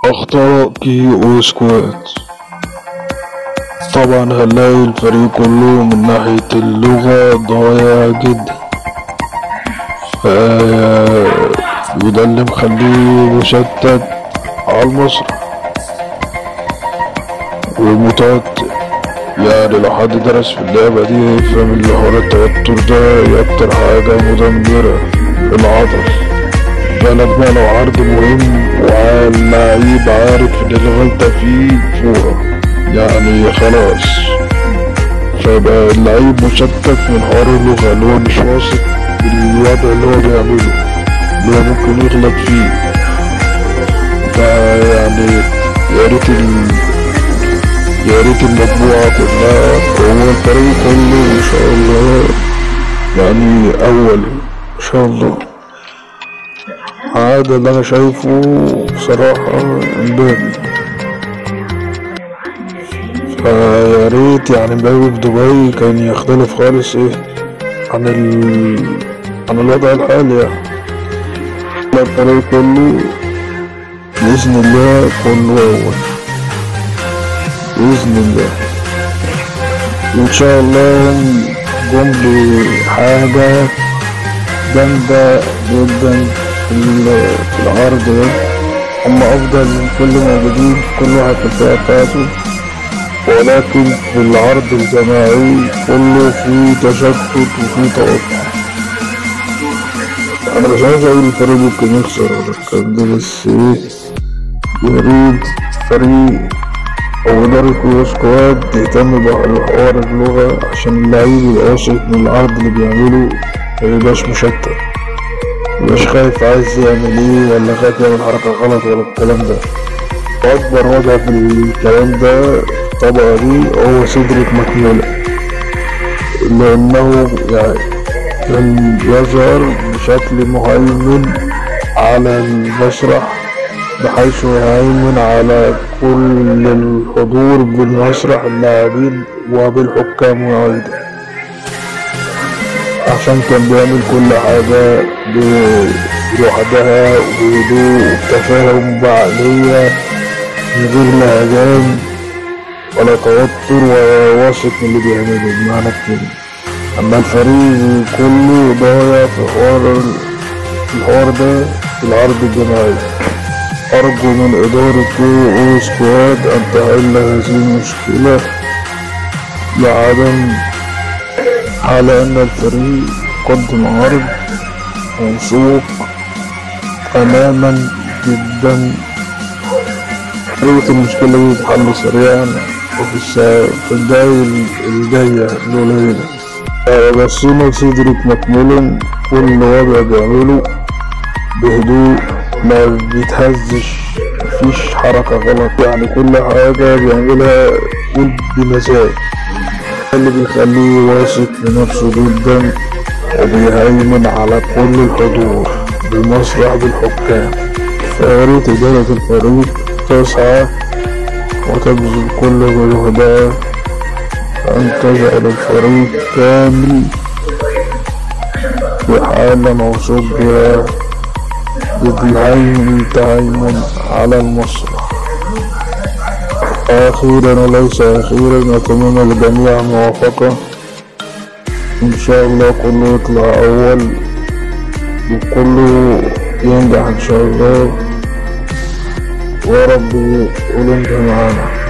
أخطاء كي وسكوات طبعا هنلاقي الفريق كله من ناحية اللغة ضايع جدا ف- وده اللي مخليه مشتت على المسرح ومتوتر يعني لو حد درس في اللعبة دي يفهم اللي حوار التوتر ده هي أكتر حاجة مدمرة للعضل بالك بقى لو عرض مهم واللعيب عارف إن الغلطة فيه فورة يعني خلاص فيبقى اللعيب مشتت من حوار اللغة اللي هو مش واثق بالوضع اللي هو بيعمله اللي هو ممكن يغلط فيه فيعني يا ريت ال... يا ريت المجموعة كلها هو الفريق كله إن شاء الله يعني أول إن شاء الله هذا اللي أنا شايفه بصراحة امبابي فيا ريت يعني امبابي في دبي كان يختلف خالص إيه عن ال... عن الوضع الحالي يعني الفريق كله بإذن الله كله أول بإذن الله وإن شاء الله جم بحاجة جامدة جدا في ال- في العرض ده هم أفضل من كل موجودين كل واحد في الفئة بتاعته ولكن في العرض الجماعي كله فيه تشتت وفيه توقع أنا مش عايز أقول الفريق ممكن يخسر ولا الكلام ده بس إيه يا ريت فريق أو إدارة كورة سكواد تهتم بحوار اللغة عشان اللعيب يبقى واثق من العرض اللي بيعمله ميبقاش مشتت مش خايف عايز يعمل ايه ولا خايف يعمل حركة غلط ولا الكلام ده وأكبر وجه في الكلام ده الطبقة دي هو سيدريك ماكميلا لأنه يعني كان يظهر بشكل مهيمن على المسرح بحيث يهيمن على كل الحضور بالمسرح اللاعبين وبالحكام وأيضا عشان كان بيعمل كل حاجة ب- لوحدها وهدوء وبتفاهم بعقلية من غير لهجان ولا توتر وواثق من اللي بيعمله بمعنى الكلمة أما الفريق كله ضايع في حوار في الحوار ده في العرض الجماعي أرجو من إدارة كو سكواد أن تحل هذه المشكلة لعدم على أن الفريق يقدم عرض موثوق تماما جدا حلوة المشكلة دي تتحل سريعا وفي الساعة في الدقايق الجاية القليلة بصينا سيدريك ماكميلن كل وضع بيعمله بهدوء ما بيتهزش مفيش حركة غلط يعني كل حاجة بيعملها قول بمزاج اللي بيخليه واثق في نفسه جدا وبيهيمن على كل الحضور بالمسرح بالحكام فياريت إدارة الفريق تسعى وتبذل كل جهدها أن تجعل الفريق كامل في حالة موثوق بها بالهيمن التهيمن على المسرح أخيرا وليس أخيرا أتمنى للجميع موافقة إن شاء الله كله يطلع أول وكله ينجح إن شاء الله ورب يقول أنت معانا